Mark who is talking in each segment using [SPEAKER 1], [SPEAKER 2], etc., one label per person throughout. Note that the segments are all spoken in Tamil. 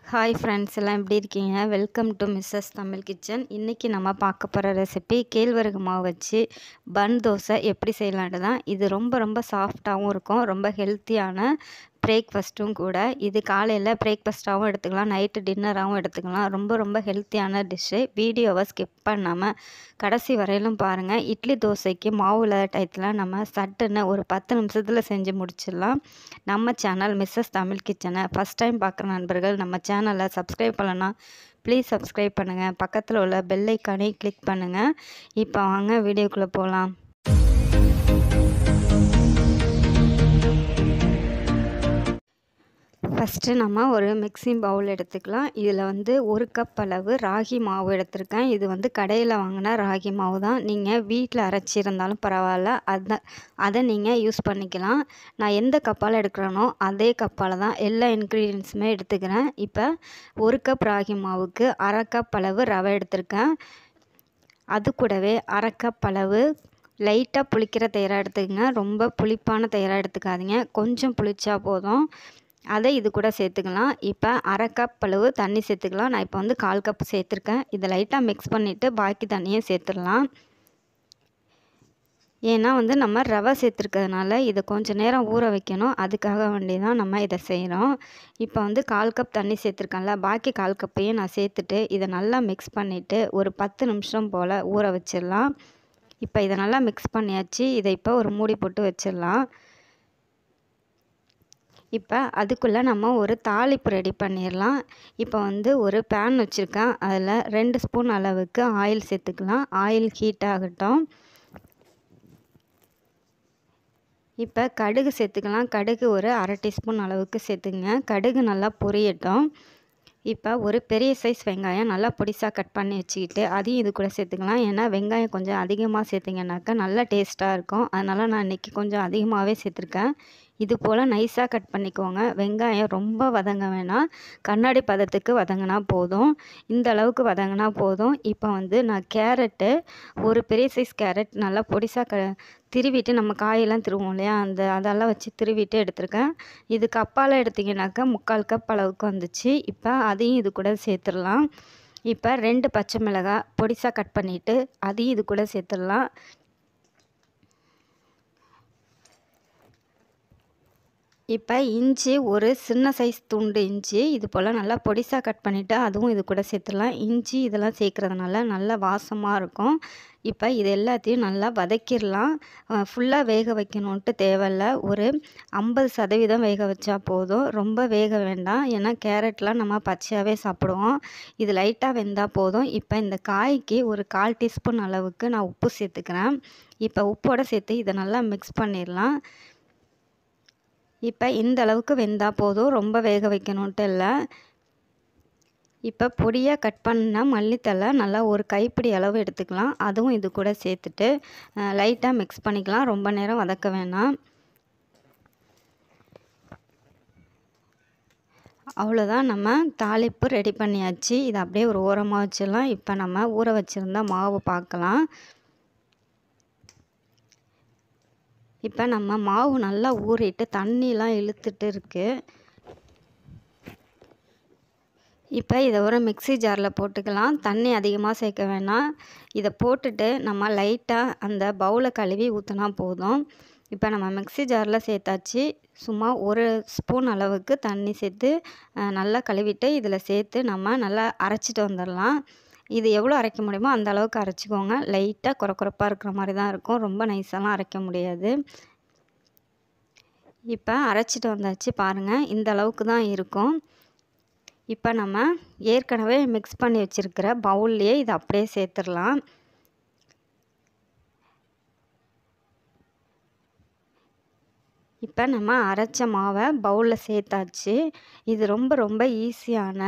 [SPEAKER 1] ஹாய் ஃப்ரெண்ட்ஸ் எல்லாம் எப்படி இருக்கீங்க welcome to Mrs Tamil kitchen இன்றைக்கி நம்ம பார்க்க போகிற ரெசிபி கேழ்வரகு மாவு வச்சு பன் தோசை எப்படி செய்யலான்ட்டு தான் இது ரொம்ப ரொம்ப சாஃப்டாகவும் இருக்கும் ரொம்ப ஹெல்த்தியான பிரேக்ஃபாஸ்ட்டும் கூட இது காலையில் பிரேக்ஃபாஸ்ட்டாகவும் எடுத்துக்கலாம் நைட்டு டின்னராகவும் எடுத்துக்கலாம் ரொம்ப ரொம்ப ஹெல்த்தியான டிஷ்ஷு வீடியோவை ஸ்கிப் பண்ணாமல் கடைசி வரையிலும் பாருங்கள் இட்லி தோசைக்கு மாவு இல்லாத டயத்தில் நம்ம சட்டுன்னு ஒரு பத்து நிமிஷத்தில் செஞ்சு முடிச்சிடலாம் நம்ம சேனல் மிஸ்ஸஸ் தமிழ் கிச்சனை ஃபஸ்ட் டைம் பார்க்குற நண்பர்கள் நம்ம சேனலை சப்ஸ்கிரைப் பண்ணலன்னா ப்ளீஸ் சப்ஸ்கிரைப் பண்ணுங்கள் பக்கத்தில் உள்ள பெல் ஐக்கானை கிளிக் பண்ணுங்கள் இப்போ வாங்க வீடியோக்குள்ளே போகலாம் ஃபஸ்ட்டு நம்ம ஒரு மிக்சிங் பவுல் எடுத்துக்கலாம் இதில் வந்து ஒரு கப் அளவு ராகி மாவு எடுத்திருக்கேன் இது வந்து கடையில் வாங்கின ராகி மாவு தான் நீங்கள் வீட்டில் அரைச்சிருந்தாலும் பரவாயில்ல அதை அதை நீங்கள் யூஸ் பண்ணிக்கலாம் நான் எந்த கப்பால் எடுக்கிறேனோ அதே கப்பால் தான் எல்லா இன்க்ரீடியன்ஸுமே எடுத்துக்கிறேன் இப்போ ஒரு கப் ராகி மாவுக்கு அரை கப் அளவு ரவை எடுத்திருக்கேன் அது கூடவே அரை கப் அளவு லைட்டாக புளிக்கிற தயிராக எடுத்துக்கங்க ரொம்ப புளிப்பான தயிராக எடுத்துக்காதீங்க கொஞ்சம் புளிச்சா போதும் அதை இது கூட சேர்த்துக்கலாம் இப்போ அரை கப் அளவு தண்ணி சேர்த்துக்கலாம் நான் இப்போ வந்து கால் கப் சேர்த்துருக்கேன் இதை லைட்டாக மிக்ஸ் பண்ணிவிட்டு பாக்கி தண்ணியை சேர்த்துடலாம் ஏன்னா வந்து நம்ம ரவை சேர்த்துருக்கிறதுனால இதை கொஞ்சம் நேரம் ஊற வைக்கணும் அதுக்காக வேண்டி தான் நம்ம இதை செய்கிறோம் இப்போ வந்து கால் கப் தண்ணி சேர்த்துருக்கேன்ல பாக்கி கால் கப்பையும் நான் சேர்த்துட்டு இதை நல்லா மிக்ஸ் பண்ணிவிட்டு ஒரு பத்து நிமிஷம் போல் ஊற வச்சிடலாம் இப்போ இதை நல்லா மிக்ஸ் பண்ணியாச்சு இதை இப்போ ஒரு மூடி போட்டு வச்சிடலாம் இப்போ அதுக்குள்ளே நம்ம ஒரு தாளிப்பு ரெடி பண்ணிடலாம் இப்போ வந்து ஒரு பேன் வச்சுருக்கேன் அதில் ரெண்டு ஸ்பூன் அளவுக்கு ஆயில் சேர்த்துக்கலாம் ஆயில் ஹீட் ஆகட்டும் இப்போ கடுகு சேர்த்துக்கலாம் கடுகு ஒரு அரை டீஸ்பூன் அளவுக்கு சேர்த்துங்க கடுகு நல்லா பொரியட்டும் இப்போ ஒரு பெரிய சைஸ் வெங்காயம் நல்லா பொடிசாக கட் பண்ணி வச்சுக்கிட்டு அதையும் இது கூட சேர்த்துக்கலாம் ஏன்னா வெங்காயம் கொஞ்சம் அதிகமாக சேர்த்திங்கனாக்கா நல்லா டேஸ்ட்டாக இருக்கும் அதனால் நான் இன்றைக்கி கொஞ்சம் அதிகமாகவே சேர்த்துருக்கேன் இது போல் நைஸாக கட் பண்ணிக்கோங்க வெங்காயம் ரொம்ப வதங்க வேணாம் கண்ணாடி பதத்துக்கு வதங்கினா போதும் இந்த அளவுக்கு வதங்கினா போதும் இப்போ வந்து நான் கேரட்டு ஒரு பெரிய சைஸ் கேரட் நல்லா பொடிசாக க திருவிட்டு நம்ம காயெல்லாம் திருவோம் இல்லையா அந்த அதெல்லாம் வச்சு திருவிட்டு எடுத்திருக்கேன் இதுக்கு அப்பால் எடுத்திங்கனாக்கா முக்கால் கப் அளவுக்கு வந்துச்சு இப்போ அதையும் இது கூட சேர்த்துடலாம் இப்போ ரெண்டு பச்சை மிளகாய் பொடிசாக கட் பண்ணிவிட்டு அதையும் இது கூட சேர்த்துடலாம் இப்போ இஞ்சி ஒரு சின்ன சைஸ் துண்டு இஞ்சி இது போல் நல்லா பொடிசாக கட் பண்ணிவிட்டு அதுவும் இது கூட சேர்த்துடலாம் இஞ்சி இதெல்லாம் சேர்க்குறதுனால நல்லா வாசமாக இருக்கும் இப்போ இது எல்லாத்தையும் நல்லா வதக்கிடலாம் ஃபுல்லாக வேக வைக்கணுன்ட்டு தேவையில்ல ஒரு ஐம்பது சதவீதம் வேக வச்சா போதும் ரொம்ப வேக வேண்டாம் ஏன்னா கேரட்லாம் நம்ம பச்சையாகவே சாப்பிடுவோம் இது லைட்டாக வெந்தால் போதும் இப்போ இந்த காய்க்கு ஒரு கால் டீஸ்பூன் அளவுக்கு நான் உப்பு சேர்த்துக்கிறேன் இப்போ உப்போடு சேர்த்து இதை நல்லா மிக்ஸ் பண்ணிடலாம் இப்போ இந்த அளவுக்கு வெந்தால் போதும் ரொம்ப வேக வைக்கணுன்ட்டு இல்லை இப்போ பொடியாக கட் பண்ண மல்லித்தலை நல்லா ஒரு கைப்பிடி அளவு எடுத்துக்கலாம் அதுவும் இது கூட சேர்த்துட்டு லைட்டாக மிக்ஸ் பண்ணிக்கலாம் ரொம்ப நேரம் வதக்க வேணாம் அவ்வளோதான் நம்ம தாளிப்பு ரெடி பண்ணியாச்சு இதை அப்படியே ஒரு ஓரமாக வச்சிடலாம் இப்போ நம்ம ஊற வச்சுருந்தா மாவு பார்க்கலாம் இப்போ நம்ம மாவு நல்லா ஊறிட்டு தண்ணிலாம் இழுத்துட்டு இருக்குது இப்போ இதை ஒரு மிக்சி ஜாரில் போட்டுக்கலாம் தண்ணி அதிகமாக சேர்க்க வேணாம் இதை போட்டுட்டு நம்ம லைட்டாக அந்த பவுலை கழுவி ஊற்றினா போதும் இப்போ நம்ம மிக்சி ஜாரில் சேர்த்தாச்சு சும்மா ஒரு ஸ்பூன் அளவுக்கு தண்ணி சேர்த்து நல்லா கழுவிட்டு இதில் சேர்த்து நம்ம நல்லா அரைச்சிட்டு வந்துடலாம் இது எவ்வளோ அரைக்க முடியுமோ அந்த அளவுக்கு அரைச்சிக்கோங்க லைட்டாக குறை குறைப்பாக இருக்கிற மாதிரி தான் இருக்கும் ரொம்ப நைஸாலாம் அரைக்க முடியாது இப்போ அரைச்சிட்டு வந்தாச்சு பாருங்கள் இந்த அளவுக்கு தான் இருக்கும் இப்போ நம்ம ஏற்கனவே மிக்ஸ் பண்ணி வச்சுருக்கிற பவுல்லையே இதை அப்படியே சேர்த்துடலாம் இப்போ நம்ம அரைச்ச மாவை பவுலில் சேர்த்தாச்சு இது ரொம்ப ரொம்ப ஈஸியான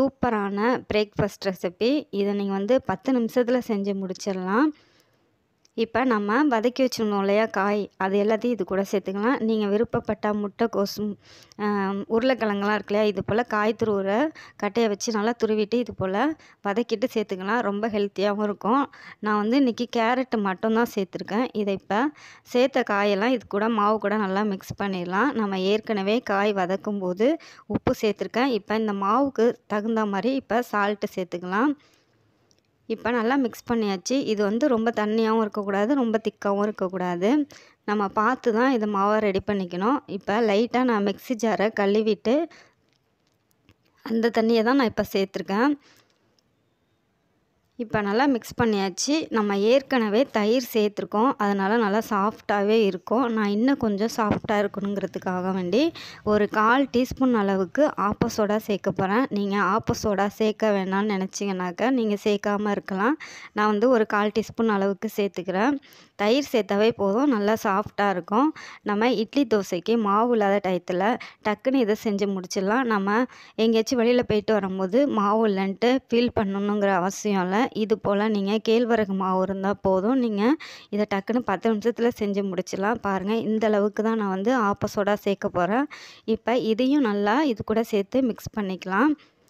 [SPEAKER 1] சூப்பரான பிரேக்ஃபாஸ்ட் ரெசிபி இதை நீங்கள் வந்து பத்து நிமிஷத்தில் செஞ்சு முடிச்சிடலாம் இப்போ நம்ம வதக்கி வச்சுருந்தோம் இல்லையா காய் அது எல்லாத்தையும் இது கூட சேர்த்துக்கலாம் நீங்கள் விருப்பப்பட்டால் முட்டைக்கோஸ் உருளைக்கிழங்குலாம் இருக்கு இல்லையா இது போல் காய் துருவுற கட்டையை வச்சு நல்லா துருவிட்டு இது போல் வதக்கிட்டு சேர்த்துக்கலாம் ரொம்ப ஹெல்த்தியாகவும் இருக்கும் நான் வந்து இன்றைக்கி கேரட்டு மட்டும்தான் சேர்த்துருக்கேன் இதை இப்போ சேர்த்த காயெல்லாம் இது கூட மாவு கூட நல்லா மிக்ஸ் பண்ணிடலாம் நம்ம ஏற்கனவே காய் வதக்கும் போது உப்பு சேர்த்துருக்கேன் இப்போ இந்த மாவுக்கு தகுந்த மாதிரி இப்போ சால்ட்டு சேர்த்துக்கலாம் இப்போ நல்லா மிக்ஸ் பண்ணியாச்சு இது வந்து ரொம்ப தண்ணியாகவும் இருக்கக்கூடாது ரொம்ப திக்காகவும் இருக்கக்கூடாது நம்ம பார்த்து தான் இதை மாவை ரெடி பண்ணிக்கணும் இப்போ லைட்டாக நான் மிக்ஸி ஜாரை கழுவிட்டு அந்த தண்ணியை தான் நான் இப்போ சேர்த்துருக்கேன் இப்போ நல்லா மிக்ஸ் பண்ணியாச்சு நம்ம ஏற்கனவே தயிர் சேர்த்துருக்கோம் அதனால் நல்லா சாஃப்டாகவே இருக்கும் நான் இன்னும் கொஞ்சம் சாஃப்டாக இருக்கணுங்கிறதுக்காக வேண்டி ஒரு கால் டீஸ்பூன் அளவுக்கு ஆப்ப சோடா சேர்க்க போகிறேன் நீங்கள் ஆப்ப சோடா சேர்க்க வேணாம்னு நினச்சிங்கனாக்கா நீங்கள் சேர்க்காமல் இருக்கலாம் நான் வந்து ஒரு கால் டீஸ்பூன் அளவுக்கு சேர்த்துக்கிறேன் தயிர் சேர்த்தாவே போதும் நல்லா சாஃப்டாக இருக்கும் நம்ம இட்லி தோசைக்கு மாவு இல்லாத டயத்தில் டக்குன்னு இதை செஞ்சு முடிச்சிடலாம் நம்ம எங்கேயாச்சும் வெளியில் போயிட்டு வரும்போது மாவு இல்லைன்ட்டு ஃபீல் பண்ணணுங்கிற அவசியம் இல்லை இது போல் நீங்கள் கேழ்வரகு மாவு இருந்தால் போதும் நீங்கள் இதை டக்குன்னு பத்து நிமிஷத்தில் செஞ்சு முடிச்சிடலாம் பாருங்கள் இந்த அளவுக்கு தான் நான் வந்து ஆப்ப சோடா சேர்க்க போகிறேன் இப்போ இதையும் நல்லா இது கூட சேர்த்து மிக்ஸ் பண்ணிக்கலாம்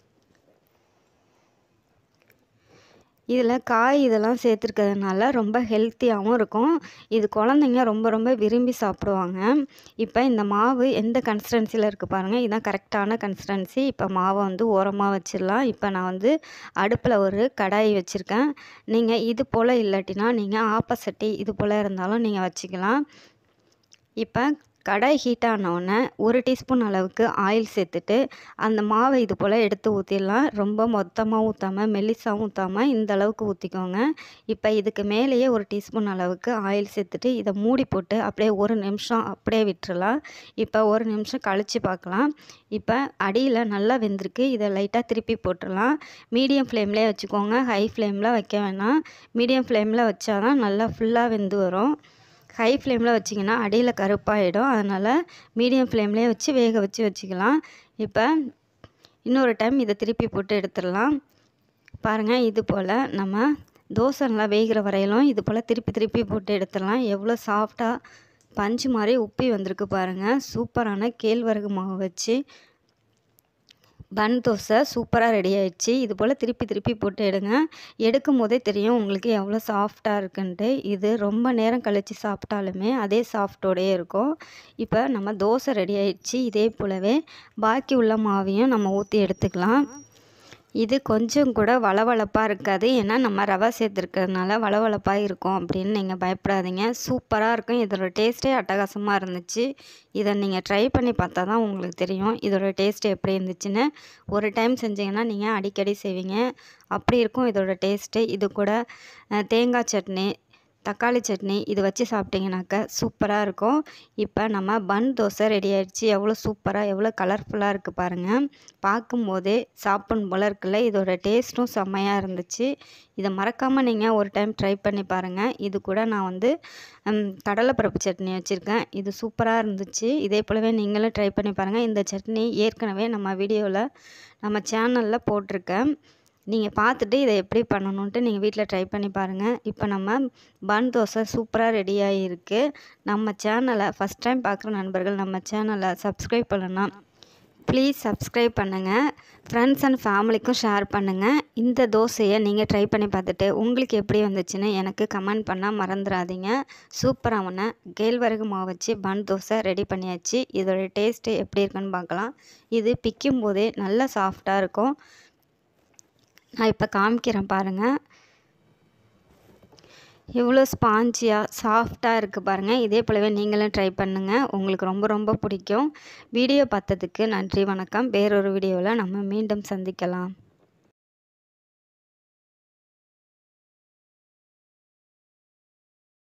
[SPEAKER 1] இதில் காய் இதெல்லாம் சேர்த்துருக்கிறதுனால ரொம்ப ஹெல்த்தியாகவும் இருக்கும் இது குழந்தைங்க ரொம்ப ரொம்ப விரும்பி சாப்பிடுவாங்க இப்போ இந்த மாவு எந்த கன்சிஸ்டன்சியில் இருக்குது பாருங்கள் இதுதான் கரெக்டான கன்சிஸ்டன்சி இப்போ மாவை வந்து ஓரமாக வச்சிடலாம் இப்போ நான் வந்து அடுப்பில் ஒரு கடாய் வச்சுருக்கேன் நீங்கள் இது போல் இல்லாட்டினா நீங்கள் ஆப்பசட்டி இது போல் இருந்தாலும் நீங்கள் வச்சுக்கலாம் இப்போ கடாய் ஹீட் ஆனவுடனே ஒரு டீஸ்பூன் அளவுக்கு ஆயில் சேர்த்துட்டு அந்த மாவை இது போல் எடுத்து ஊற்றிடலாம் ரொம்ப மொத்தமாக ஊற்றாமல் மெல்லிசாகவும் ஊற்றாமல் இந்த அளவுக்கு ஊற்றிக்கோங்க இப்போ இதுக்கு மேலேயே ஒரு டீஸ்பூன் அளவுக்கு ஆயில் சேர்த்துட்டு இதை மூடி போட்டு அப்படியே ஒரு நிமிஷம் அப்படியே விட்டுறலாம் இப்போ ஒரு நிமிஷம் கழித்து பார்க்கலாம் இப்போ அடியில் நல்லா வெந்திருக்கு இதை லைட்டாக திருப்பி போட்டுடலாம் மீடியம் ஃப்ளேம்லேயே வச்சுக்கோங்க ஹை ஃப்ளேமில் வைக்க வேணாம் மீடியம் ஃப்ளேமில் வச்சா தான் நல்லா ஃபுல்லாக வெந்து வரும் ஹை ஃப்ளேமில் வச்சிங்கன்னா அடியில் கருப்பாயிடும் அதனால் மீடியம் ஃப்ளேம்லேயே வச்சு வேக வச்சு வச்சுக்கலாம் இப்போ இன்னொரு டைம் இதை திருப்பி போட்டு எடுத்துடலாம் பாருங்கள் இது போல் நம்ம தோசை நல்லா வேகிற வரையிலும் இது போல் திருப்பி திருப்பி போட்டு எடுத்துடலாம் எவ்வளோ சாஃப்டாக பஞ்சு மாதிரி உப்பி வந்திருக்கு பாருங்கள் சூப்பரான கேழ்வரகு மாவு வச்சு பன் தோசை சூப்பராக ரெடி ஆயிடுச்சு இது போல் திருப்பி திருப்பி போட்டு எடுங்க எடுக்கும் போதே தெரியும் உங்களுக்கு எவ்வளோ சாஃப்டாக இருக்குன்ட்டு இது ரொம்ப நேரம் கழித்து சாப்பிட்டாலுமே அதே சாஃப்டோடையே இருக்கும் இப்போ நம்ம தோசை ரெடி ஆயிடுச்சு இதே போலவே பாக்கி உள்ள மாவையும் நம்ம ஊற்றி எடுத்துக்கலாம் இது கொஞ்சம் கூட வளவளப்பாக இருக்காது ஏன்னா நம்ம ரவை சேர்த்துருக்கிறதுனால வளவளப்பாக இருக்கும் அப்படின்னு நீங்கள் பயப்படாதீங்க சூப்பராக இருக்கும் இதோட டேஸ்ட்டே அட்டகாசமாக இருந்துச்சு இதை நீங்கள் ட்ரை பண்ணி பார்த்தா தான் உங்களுக்கு தெரியும் இதோட டேஸ்ட்டு எப்படி இருந்துச்சுன்னு ஒரு டைம் செஞ்சீங்கன்னா நீங்கள் அடிக்கடி செய்வீங்க அப்படி இருக்கும் இதோட டேஸ்ட்டு இது கூட தேங்காய் சட்னி தக்காளி சட்னி இது வச்சு சாப்பிட்டிங்கனாக்கா சூப்பராக இருக்கும் இப்போ நம்ம பன் தோசை ரெடி ஆயிடுச்சு எவ்வளோ சூப்பராக எவ்வளோ கலர்ஃபுல்லாக இருக்குது பாருங்கள் பார்க்கும்போதே சாப்பிடணும் போல இருக்குல்ல இதோட டேஸ்ட்டும் செம்மையாக இருந்துச்சு இதை மறக்காமல் நீங்கள் ஒரு டைம் ட்ரை பண்ணி பாருங்கள் இது கூட நான் வந்து கடலைப்பருப்பு சட்னி வச்சுருக்கேன் இது சூப்பராக இருந்துச்சு இதே போலவே நீங்களும் ட்ரை பண்ணி பாருங்கள் இந்த சட்னி ஏற்கனவே நம்ம வீடியோவில் நம்ம சேனலில் போட்டிருக்கேன் நீங்கள் பார்த்துட்டு இதை எப்படி பண்ணணுன்ட்டு நீங்கள் வீட்டில் ட்ரை பண்ணி பாருங்கள் இப்போ நம்ம பன் தோசை சூப்பராக ரெடி ஆகியிருக்கு நம்ம சேனலை ஃபஸ்ட் டைம் பார்க்குற நண்பர்கள் நம்ம சேனலை சப்ஸ்கிரைப் பண்ணலாம் ப்ளீஸ் சப்ஸ்கிரைப் பண்ணுங்கள் ஃப்ரெண்ட்ஸ் அண்ட் ஃபேமிலிக்கும் ஷேர் பண்ணுங்கள் இந்த தோசையை நீங்கள் ட்ரை பண்ணி பார்த்துட்டு உங்களுக்கு எப்படி வந்துச்சுன்னு எனக்கு கமெண்ட் பண்ணால் மறந்துடாதீங்க சூப்பரான கேழ்வரகு மாவு வச்சு பன் தோசை ரெடி பண்ணியாச்சு இதோட டேஸ்ட்டு எப்படி இருக்குன்னு பார்க்கலாம் இது பிக்கும் போதே நல்லா சாஃப்டாக இருக்கும் நான் இப்போ காமிக்கிறேன் பாருங்கள் எவ்வளோ ஸ்பாஞ்சியாக சாஃப்டாக இருக்குது பாருங்கள் இதே போலவே நீங்களும் ட்ரை பண்ணுங்கள் உங்களுக்கு ரொம்ப ரொம்ப பிடிக்கும் வீடியோ பார்த்ததுக்கு நன்றி வணக்கம் வேறொரு வீடியோவில் நம்ம மீண்டும் சந்திக்கலாம்